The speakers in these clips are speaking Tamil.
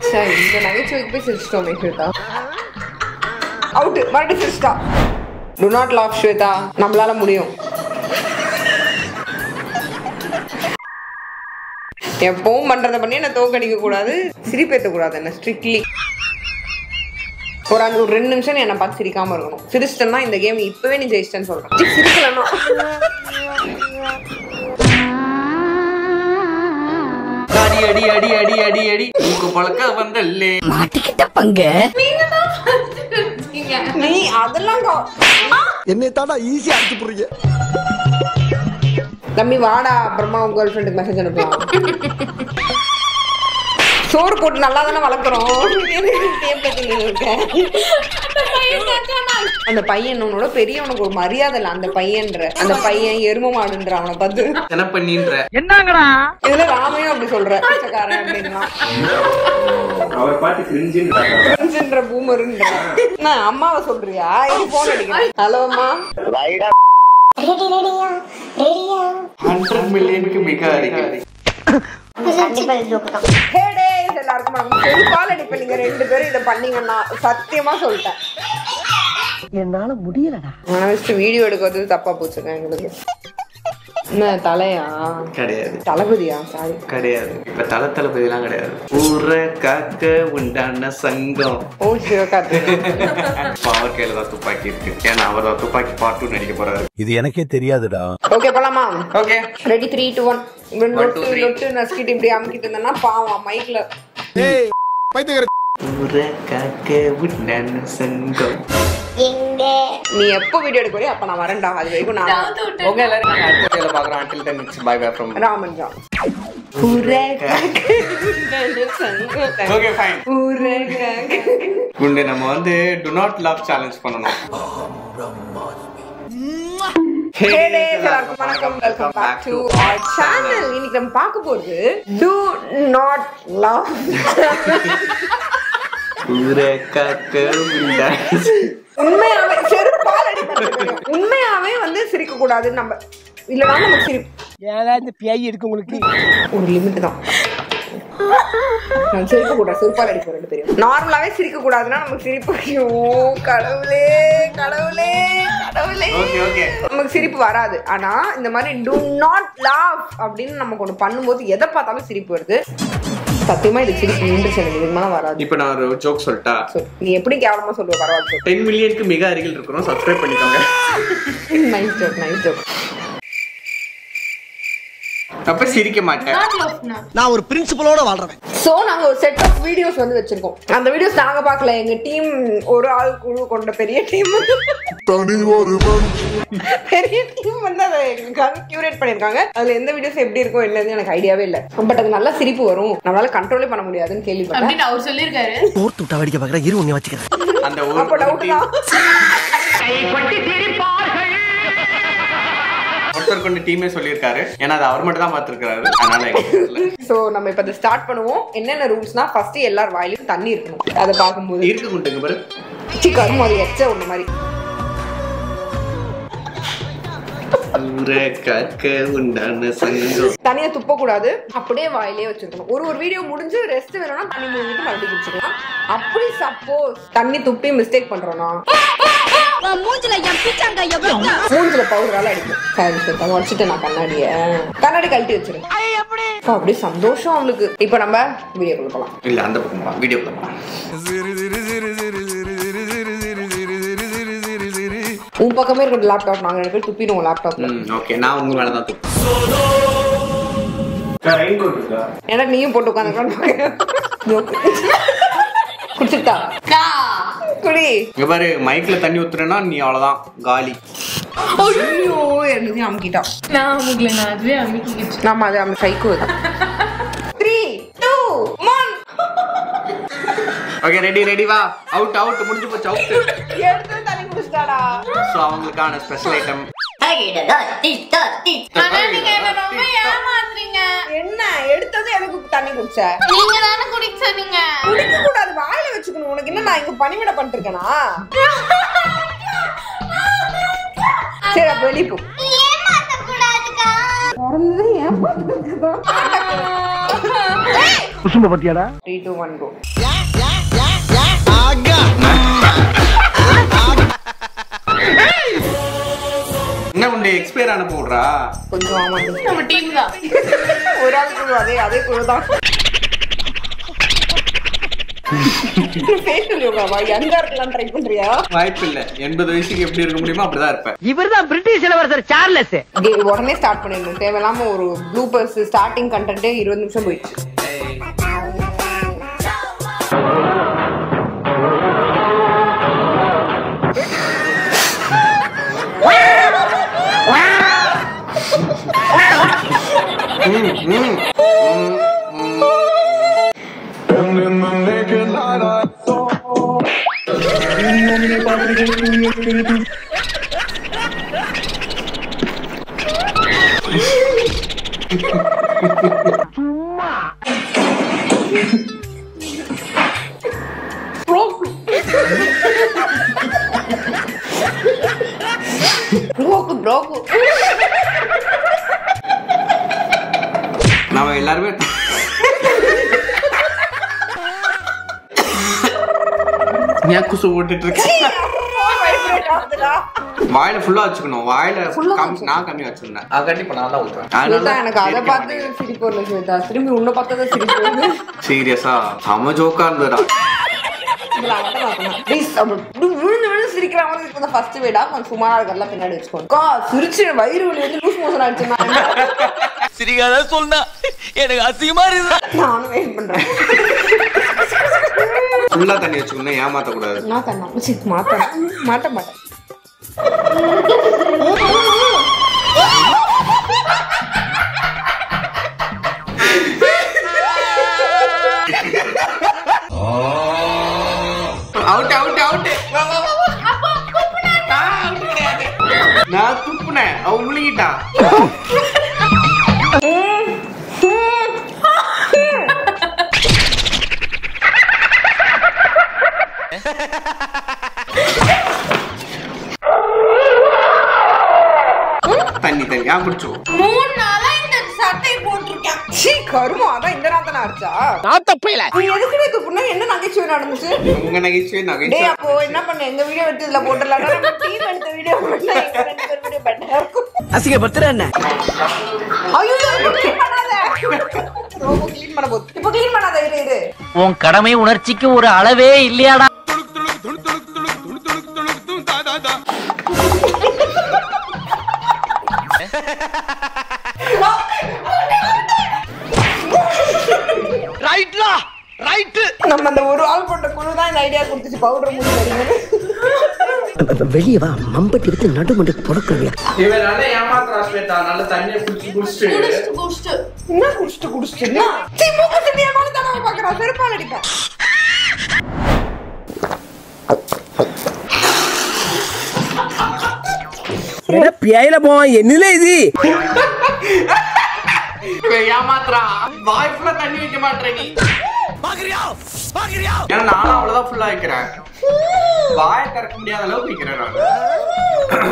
ச்சே, இந்த நகைச்சுவைக்கு போய் சிரிச்சிட்டோமே ஸ்வேதா அவுட்டு மறுபடியும் சிரிச்சிட்டா டு நாட் லாஃப் ஸ்வேதா நம்மளால முடியும் எப்பவும் பண்றத பண்ணி என்ன தோக்கடிக்க கூடாது சிரிப்பேத்த கூடாது என்ன ஸ்ட்ரிக்ட்லி ஒரு அஞ்சு ஒரு ரெண்டு நிமிஷம் நீ என்னை பார்த்து சிரிக்காம இருக்கணும் சிரிச்சிட்டேன்னா இந்த கேம் இப்பவே நீ ஜெயிச்சிட்டேன்னு சொல்றேன் சி, சிரிக்கலன்னா அடி அடி அடி அடி அடி அடி உங்க பழக்க வந்தல்லே நீ அதெல்லாம் கா- என்னை தாண்டா ஈஸியா அடிச்சு போடுறீங்க தம்பி வாடா அப்புறமா உங்க கேர்ள் ஃப்ரெண்டுக்கு மெசேஜ் அனுப்பலாம் சோறு போட்டு நல்லா தானே வளர்க்குறோம் அந்த பையன் உன்னோட பெரியவனுக்கு ஒரு மரியாதை இல்லை அந்த பையன்ற அந்த பையன் எரும மாடுன்ற அவனை பார்த்து என்ன பண்ணின்ற இதுல ராமையும் அப்படி சொல்ற பிச்சைக்காரன் அப்படின்னா அவர் பாட்டு கிரிஞ்சுன்னு ஃப்ரெண்ட்ஸ்ன்ற பூமருன்ற நான் அம்மாவை சொல்றியா இது போன் அடிக்கிறேன் ஹலோ அம்மா ரெடி ரெடியா ரெடியா ஹண்ட்ரட் மில்லியனுக்கு மிக அருகில் கண்டிப்பா இது ஜோக்கு தான் ஹே டேஸ் எல்லாருக்கும் வணக்கம் செருப்பால் அடிப்பேன் நீங்க ரெண்டு பேரும் இதை பண்ணீங்கன்னா சத்தியமா சொல்லிட்டேன் என்னால முடியலடா ஃபர்ஸ்ட் வீடியோ எடுக்கிறது தப்பா போச்சுங்க எங்களுக்கு என்ன தலையா கிடையாது தளபதியா சாரி கிடையாது இப்ப தல தளபதிலாம் கிடையாது ஊர காக்க உண்டான சங்கம் ஓ சிவகார்த்தி பவர் கையில தான் துப்பாக்கி இருக்கு ஏன்னா அவர் தான் துப்பாக்கி பார்ட் டூ நடிக்க போறாரு இது எனக்கே தெரியாதுடா ஓகே போலாமா okay ready three two one One, two, நொட்டு three. நொட்டு நசுக்கிட்டு இப்படி அமுக்கிட்டு இருந்தேன்னா பாவம் மைக்ல ஊர காக்க உண்டான சங்கம் எங்க நீ எப்போ வீடியோ எடுக்க வரையும் அப்ப நான் வரேன்டா அது வரைக்கும் நான் ஓகே எல்லாரும் நாங்க அடுத்த வீடியோல பாக்குறோம் until then it's bye bye from Raman Jha okay fine குண்டு நம்ம வந்து டு நாட் லவ் சேலஞ்ச் பண்ணணும் Hey days, எல்லாருக்கும் வணக்கம் welcome back to our channel இன்னைக்கு நம்ம பார்க்க போறது do not love ஊர காக்க உண்டான உண்மையாவே செருப்பால் அடிபட்டு உண்மையாவே வந்து சிரிக்க கூடாதுன்னு நம்ம இல்லனா நமக்கு சிரிப்பு ஏன்னா இந்த பேய் இருக்கு உங்களுக்கு ஒரு லிமிட் தான் நான் சிரிக்க கூடாது செருப்பால் அடிப்போம் ரெண்டு பேரும் நார்மலாவே சிரிக்க கூடாதுன்னா நமக்கு சிரிப்பு ஐயோ கடவுளே கடவுளே கடவுளே ஓகே ஓகே நமக்கு சிரிப்பு வராது ஆனா இந்த மாதிரி do நாட் laugh அப்படின்னு நமக்கு ஒண்ணு பண்ணும்போது எதை பார்த்தாலும் சிரிப்பு வருது சத்தியமா இது சிரிப்பு நின்றுச்சு எனக்கு இதுக்கு மேல வராது இப்போ நான் ஒரு ஜோக் சொல்லிட்டா So, நீ எப்படி கேவலமா சொல்லுவ பரவாயில்ல டென் மில்லியனுக்கு மிக அருகில் இருக்கிறோம் சப்ஸ்கிரைப் பண்ணிக்கோங்க நைஸ் ஜோக் நைஸ் ஜோக் அப்ப சிரிக்க மாட்டேன் நான் ஒரு பிரின்சிபலோட வாழ்றேன் சோ நாங்க ஒரு செட் ஆஃப் வீடியோஸ் வந்து வச்சிருக்கோம் அந்த வீடியோஸ் நாங்க பார்க்கல எங்க டீம் ஒரு ஆள் குழு கொண்ட பெரிய டீம் பெரிய டீம் வந்து அதை எங்களுக்காக கியூரேட் பண்ணிருக்காங்க அதுல எந்த வீடியோஸ் எப்படி இருக்கும் என்னது எனக்கு ஐடியாவே இல்ல பட் அது நல்லா சிரிப்பு வரும் நம்மளால கண்ட்ரோலே பண்ண முடியாதுன்னு கேள்விப்பட்டேன் அப்படின்னு அவர் சொல்லியிருக்காரு ஊர்த்து விட்டா வேடிக்கை பாக்குற இரு உன்னை வச்சுக்கிறேன் அந்த ஒரு அப்ப டவுட் தான் ஒருத்தர் கொண்ட டீமே சொல்லியிருக்காரு ஏன்னா அது அவர் மட்டும் தான் பார்த்திருக்காரு அதனால எங்களுக்கு தெரியல. சோ நம்ம இப்ப ஸ்டார்ட் பண்ணுவோம் என்னென்ன ரூல்ஸ்னா ஃபர்ஸ்ட் எல்லார் வாயிலும் தண்ணி இருக்கணும் அதை பார்க்கும்போது இருக்கு குண்டுங்க பாரு சி கரும்பு அது எச்ச ஒண்ணு மாதிரி ஊர காக்க உண்டான சங்கம் தனியா துப்ப கூடாது அப்படியே வாயிலே வச்சிருக்கணும் ஒரு ஒரு வீடியோ முடிஞ்சு ரெஸ்ட் வேணும்னா தண்ணி மூழ்கிட்டு மறுபடியும் குடிச்சுக்கலாம் அப்படி சப்போஸ் தண்ணி துப்பி மிஸ்டேக் பண்றோம்னா மூஞ்சில என் பிச்சாங்க எவ்வளவு மூஞ்சில பவுடரால அடிக்கும் சரி சரி வச்சுட்டு நான் கண்ணாடிய கண்ணாடி கழட்டி வச்சிருக்கேன் அப்ப அப்படியே சந்தோஷம் அவளுக்கு இப்ப நம்ம வீடியோக்குள்ள போலாம் இல்ல அந்த பக்கம் போலாம் வீடியோ போலாம் உன் பக்கமே இருக்கிற லேப்டாப் நாங்க ரெண்டு பேர் துப்பிடுவோம் லேப்டாப்ல ம் ஓகே நான் உங்க மேல தான் துப்பு ரெயின் கோட் இருக்கா ஏன்னா நீயும் போட்டு உட்காந்து குடிச்சிட்டா குடி இங்க பாரு மைக்ல தண்ணி ஊத்துறேன்னா நீ அவ்வளவுதான் காலி ஐயோ என்னதையும் அமுக்கிட்டா நான் அமுக்கல நான் அதுவே அமுக்கிக்கிச்சு நம்ம அது அவன் சைக்கோ தான் three two one okay ready ready வா அவுட் அவுட் முடிஞ்சு போச்சு அவுட் எடுத்து தண்ணி குடிச்சிட்டாடா ஸோ அவங்களுக்கான ஸ்பெஷல் ஐட்டம் ஆனா நீங்க என்ன ரொம்ப ஏமாத்துறீங்க என்ன எடுத்தது எனக்கு தண்ணி குடிச்ச நீங்க தானே குடிக்க சொன்னீங்க குடிக்க கூடாது வாயில வச்சுக்கணும் உனக்கு என்ன நான் இங்க பணிவிட பண்ணிட்டு இருக்கேனா சரி அப்ப வெளிய போ பிறந்தது ஏமாத்துறதுக்குதான். குசும்ப பத்தியாடா த்ரீ டூ ஒன் கோ என்ன குண்டு எக்ஸ்பயர் ஆன போடுறா கொஞ்சம் ஆமா நம்ம டீம் தான் ஒரு ஆள் குழு அதே அதே குழு தான் ஃபேஷியல் யோகாவா யங்கா இருக்கலாம் ட்ரை பண்றியா வாய்ப்பு இல்ல எண்பது வயசுக்கு எப்படி இருக்க முடியுமோ அப்படிதான் இருப்பேன் இவர்தான் பிரிட்டிஷ் இளவரசர் சார்லஸ் டே, உடனே ஸ்டார்ட் பண்ணிடணும் தேவையில்லாம ஒரு ப்ளூபர்ஸ் ஸ்டார்டிங் கண்டென்ட்டே இருபது நிமிஷம் போயிடுச்சு ப்ரோக்கு ப்ரோக்கு நாம எல்லாருமே ஏன் குசு போட்டுட்டு இருக்கேன் வாயில ஃபுல்லா வச்சுக்கணும் வாயில Full ஆ கம்- நான் கம்மியா வச்சிருந்தேன் அது கண்டிப்பா நான் தான் ஊத்துவேன் ஸ்வேதா எனக்கு அதை பார்த்து சிரிப்பு வரல ஸ்வேதா திரும்பி உன்னை பார்த்தா தான் சிரிப்பு வருது சீரியஸா செம ஜோக்கா இருந்ததுடா இதுல அவன்கிட்ட மாத்தணும். Please, அப்படி இப்படி விழுந்து விழுந்து சிரிக்கிற மாதிரி இருக்கு இந்த first வீடா, கொஞ்சம் சுமாரா இருக்கறதெல்லாம் பின்னாடி வச்சுக்கோ. அக்கா, சிரிச்சு வயிறு வலி வந்து loose motion ஆயிடுச்சு. நான் என்ன- சிரிக்காத சொன்னா எனக்கு அசிங்கமா இருக்கு நானும் wait பண்றேன். ஃபுல்லா தண்ணி வச்சுக்கணும் ஏமாத்த கூடாது நான் தரணும். சி, மாத்தணும். மாட்ட மாட்டேன். அவுட் அவுட் அவுட் நான் துப்புனேன் அவ முழுகிட்டா தண்ணி தண்ணி ஆ பிடிச்சோ மூணு நாளா இந்த சட்டை போட்டிருக்கேன் சீ, கருமம், அதான் இந்த நாத்தனா அடிச்சா? நாத்தப்பையில நீ எதுக்குடி துப்புன? என்ன நகைச்சுவை நடந்துச்சு? உங்க நகைச்சுவை டேய், நகைச்சுவை அப்போ என்ன பண்ண? எங்க video எடுத்து இதுல போட்டுடலாம்டா. நம்ம team எடுத்த video போட்டா எங்க ரெண்டு பேர் video better ஆ இருக்கும். அசிங்கப்படுத்துற என்ன ஐயோ, இப்ப clean பண்ணாத. ரொம்ப clean பண்ண போகுது. இப்ப clean பண்ணாத, இரு, இரு. உன் கடமை உணர்ச்சிக்கு ஒரு அளவே இல்லையாடா ரைட்லா ரைட்டு நம்ம அந்த ஒரு ஆள் போட்ட குழு தான் இந்த ஐடியா கொடுத்துச்சு பவுடர் மூடி அடிக்கணும் வெளியே வா மம்பட்டி எடுத்து நடுமண்டு புடக்கிறவியா இவன் நல்லா ஏமாத்துறா ஸ்வேதா நல்ல தண்ணியை குடிச்சு குடிச்சிட்டு குடிச்சிட்டு குடிச்சிட்டு என்ன குடிச்சிட்டு குடிச்சிட்டு என்ன? சீ, மூக்கு சிந்தியமான தடவை பார்க்கறான். செருப்பால் அடிப்பேன். பேயில போவான் என்னல இது இவன் ஏமாத்துறா வாய் ஃபுல்லா தண்ணி வைக்க மாட்டேற நீ ஏன்னா நானும் அவ்வளவுதான் ஃபுல்லா வைக்கிறேன் வாயை திறக்க முடியாத அளவுக்கு வைக்கிறேன் நான்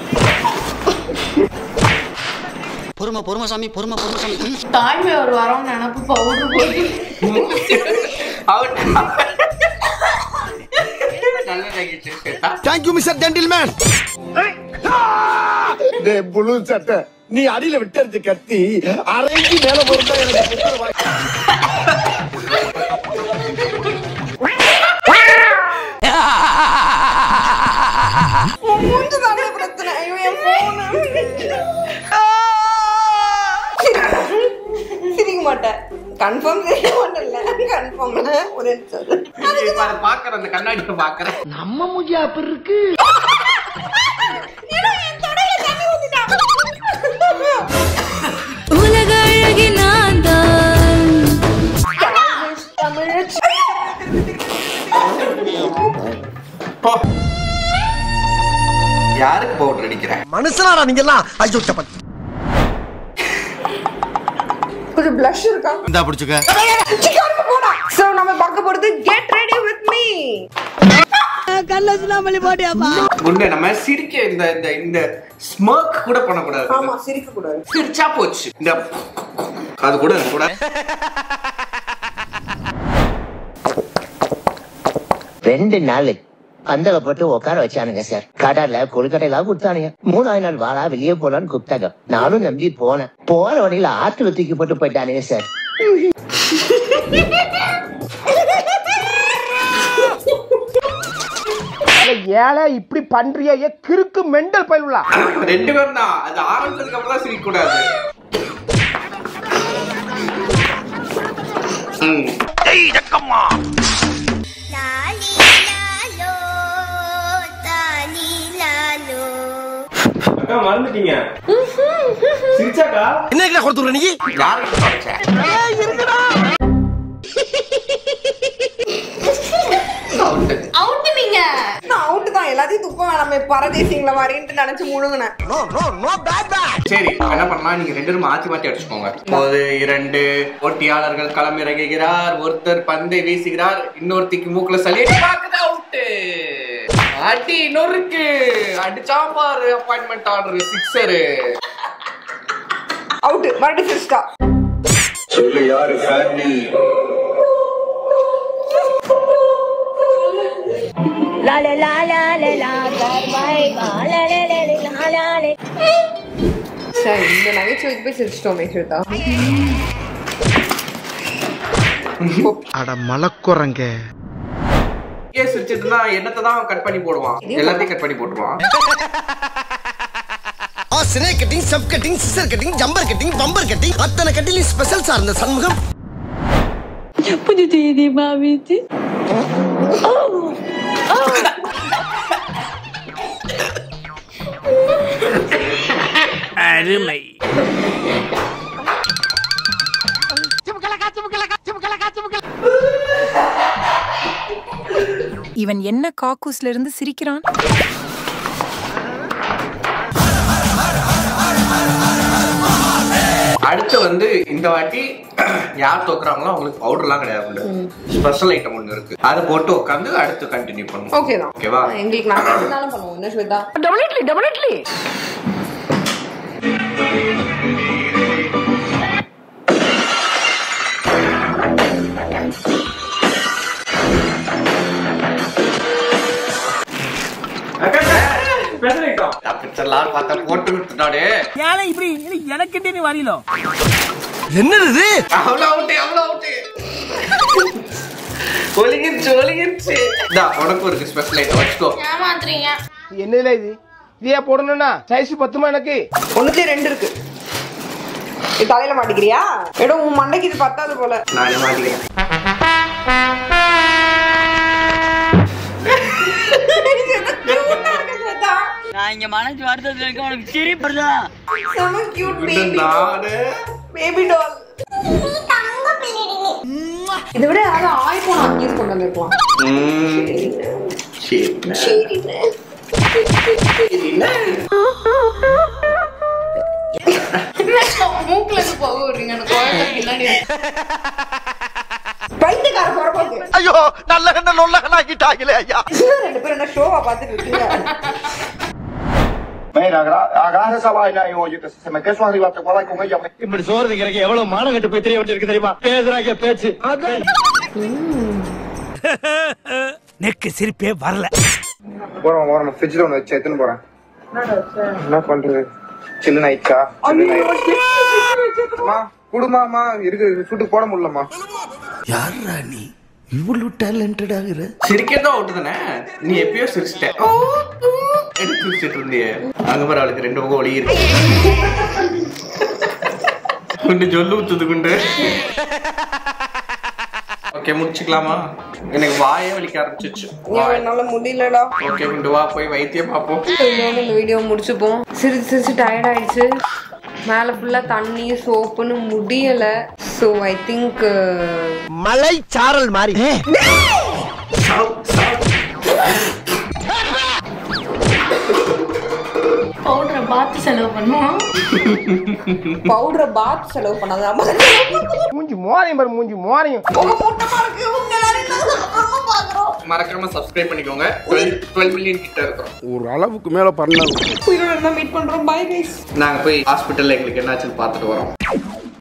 பொறுமை பொறுமை சாமி பொறுமை பொறுமை சாமி தாய்மை ஒரு வாரம் நினப்பு பவுடர் போட்டு அவுட் நல்ல நகைச்சுவை ஸ்வேதா தேங்க்யூ மிஸ்டர் ஜென்டில்மேன் புழு சட்டை நீ அடியில விட்டறிஞ்சு கத்தி அரைஞ்சு மேல போறதா எனக்கு உத்தரவாய். உன் மூஞ்சி தானே பிரச்சனை. ஐயோ, என் phone. சிரிக்க மாட்டேன் கன்ஃபார்ம் தெரிய மாட்டேன்ல கன்ஃபார்ம்ல ஒரு நிமிஷம் இப்ப அதை பாக்குறேன் அந்த கண்ணாடியை பாக்குறேன் நம்ம மூஞ்சி அப்படி இருக்கு உலக அழகி நான் தான் போ. யாருக்கு பவுடர் அடிக்கிற மனுஷனாடா நீங்க எல்லாம் ஐயோ சப்பன் கொஞ்சம் blush இருக்கா இந்தா பிடிச்சுக்க சீக்கிரம் போடா சோ நம்ம பார்க்க போறது கெட் ரெடி வித் மீ குண்டு நம்ம சிரிக்க இந்த இந்த இந்த ஸ்மர்க் கூட பண்ணக்கூடாது ஆமா சிரிக்க கூடாது சிரிச்சா போச்சு இந்த அது கூட கூட ரெண்டு நாள் பந்தல போட்டு உட்கார வச்சானுங்க சார் கடல்ல கொழுக்கட்டை எல்லாம் கொடுத்தானுங்க மூணாவது நாள் வாடா வெளியே போலான்னு கூப்பிட்டாங்க நானும் நம்பி போனேன் போற வழியில ஆத்துல தூக்கி போட்டு போயிட்டானுங்க சார் ஏழை இப்படி பண்றிய கிறுக்கு மெண்டல் பயிலுலா ரெண்டு பேரும் தான் அது ஆரம்பிச்சதுக்கு அப்புறம் தான் சிரிக்க கூடாது ம். அக்கா மறந்துட்டீங்க சிரிச்சாக்கா என்ன கொடுத்துற நீ யாருக்கு தொடச்ச? Out. அவுட் நீங்க நான் அவுட்டு தான் எல்லாத்தையும் துப்ப வேணாமே பரதேசிங்கள மாதிரின்ட்டு நினைச்சு முழுங்கினேன் no no no bad bad சரி என்ன பண்ணலாம் நீங்க ரெண்டு பேரும் மாத்தி மாத்தி அடிச்சுக்கோங்க ஒரு இரண்டு போட்டியாளர்கள் களமிறங்குகிறார் ஒருத்தர் பந்தை வீசுகிறார் இன்னொருத்திக்கு மூக்குல சளி பாக்குது அவுட்டு அடி நொறுக்கு அடிச்சா பாரு அப்பாயின்மெண்ட் ஆர்டர் சிக்ஸரு அவுட்டு மறுபடியும் சிரிச்சிட்டா சரி இந்த நகைச்சுவைக்கு போய் சிரிச்சிட்டோமே ஸ்வேதா அட மலக்குறங்க ஏன் சிரிச்சிட்டு இருந்தா என்னத்தை தான் கட் பண்ணி போடுவான் எல்லாத்தையும் கட் பண்ணி போட்டுருவான் சினை cutting sub cutting scissor cutting jumper cutting bumper cutting அத்தனை கட்டிங் ஸ்பெஷல் சார்ந்த சண்முகம் புது தேதி பாவித்து இவன் என்ன காக்கூஸ்ல இருந்து சிரிக்கிறான் அடுத்து வந்து இந்த வாட்டி யார் தோக்குறாங்களோ அவங்களுக்கு பவுடர்லாம் கிடையாது ஸ்பெஷல் ஐட்டம் ஒன்று இருக்கு அதை போட்டு உட்காந்து அடுத்து கண்டினியூ பண்ணுவோம் ஓகே தான் ஓகேவா எங்களுக்கு நாங்க எதுனாலும் பண்ணுவோம் என்ன ஸ்வேதா டெபினெட்லி டெபினெட்லி அக்கா ஸ்பெஷல் ஐட்டம் தப்பிச்சலாம் பார்த்தா போட்டு விட்டுட்டாடே என்னது இது அவ்வளோ அவுட்டு அவ்வளோ அவுட்டு ஒலிகிருச்சு ஒலிகிருச்சு இந்தா உனக்கு ஒரு ஸ்பெஷல் ஐட்டம் வச்சுக்கோ ஏமாத்துறீங்க என்னதுல இது இதே போடணும்னா சைஸ் பத்துமா எனக்கு ஒண்ணுலயே ரெண்டு இருக்கு இது தலையில மாட்டிக்கிறியா எடோ உன் மண்டைக்கு இது பத்தாது போல நானே மாட்டிக்கிறேன் நான் இங்க மனசு வருத்தத்துல இருக்க உனக்கு சிரிப்படுதா நானு பேபி டால் இதை விட யாராவது ஆய்போன் அங்கேயும் கொண்டு வந்திருக்கலாம் ம், சரி சரிண்ணே மூக்குல இருந்து போக விடுறீங்க அந்த குழந்தை பின்னாடி பைத்தியக்கார பிறப்பாக்கு ஐயோ நல்ல கண்ண நொல்ல கண்ணாக்கிட்டாங்களே ஐயா ரெண்டு பேரும் என்ன ஷோவா பார்த்துட்டு இருக்கீங்க இப்படி சோறு திங்கிறக்கு எவ்வளவு மானம் கட்டு போய் தெரிய விட்டு தெரியுமா பேசுறாங்க பேச்சு நெக்கு சிரிப்பே வரல போறோம் போறோம் ஃப்ரிட்ஜ்ல ஒன்று வச்சு எடுத்துன்னு போறேன் என்ன பண்றது சில்லுன்னு ஆயிடுச்சா அம்மா குடுமாமா இருக்கு சூட்டுக்கு போட முடியலம்மா யாரா நீ இவ்வளவு டேலண்டட் ஆகுற சிரிக்கிறதும் அவுட்டு தானே நீ எப்பயோ சிரிச்சிட்ட எடுத்து சிரிச்சிட்டு இருந்தியே அங்க பாரு அவளுக்கு ரெண்டு பக்கம் ஒளி இருக்கு குண்டு சொல்லு ஊத்துது குண்டு ஓகே முடிச்சுக்கலாமா எனக்கு வாயே வலிக்க ஆரம்பிச்சிச்சு ஏன் என்னால முடியலடா ஓகே குண்டு வா போய் வைத்தியம் பார்ப்போம் இதோட இந்த வீடியோ முடிச்சுப்போம் சிரிச்சு சிரிச்சு டயர்ட் ஆயிடுச்சு மேல ஃபுல்லா தண்ணி சோப்புன்னு முடியல ஸோ ஐ திங்க் மலை சாரல் மாதிரி பவுடரை பார்த்து செலவு பண்ணுவோம் பவுடரை பாத் செலவு பண்ணாதான் மூஞ்சி மோரையும் பாரு மூஞ்சி மோரையும் மறக்காம சப்ஸ்கிரைப் பண்ணிக்கோங்க டுவெல் டுவெல் மில்லியன் கிட்ட இருக்கிறோம் ஒரு அளவுக்கு மேல பண்ணாங்க உயிரோட இருந்தா மீட் பண்றோம் பை கைஸ் நாங்க போய் ஹாஸ்பிட்டல்ல எங்களுக்கு என்னாச்சுன்னு பார்த்துட்டு வரோம்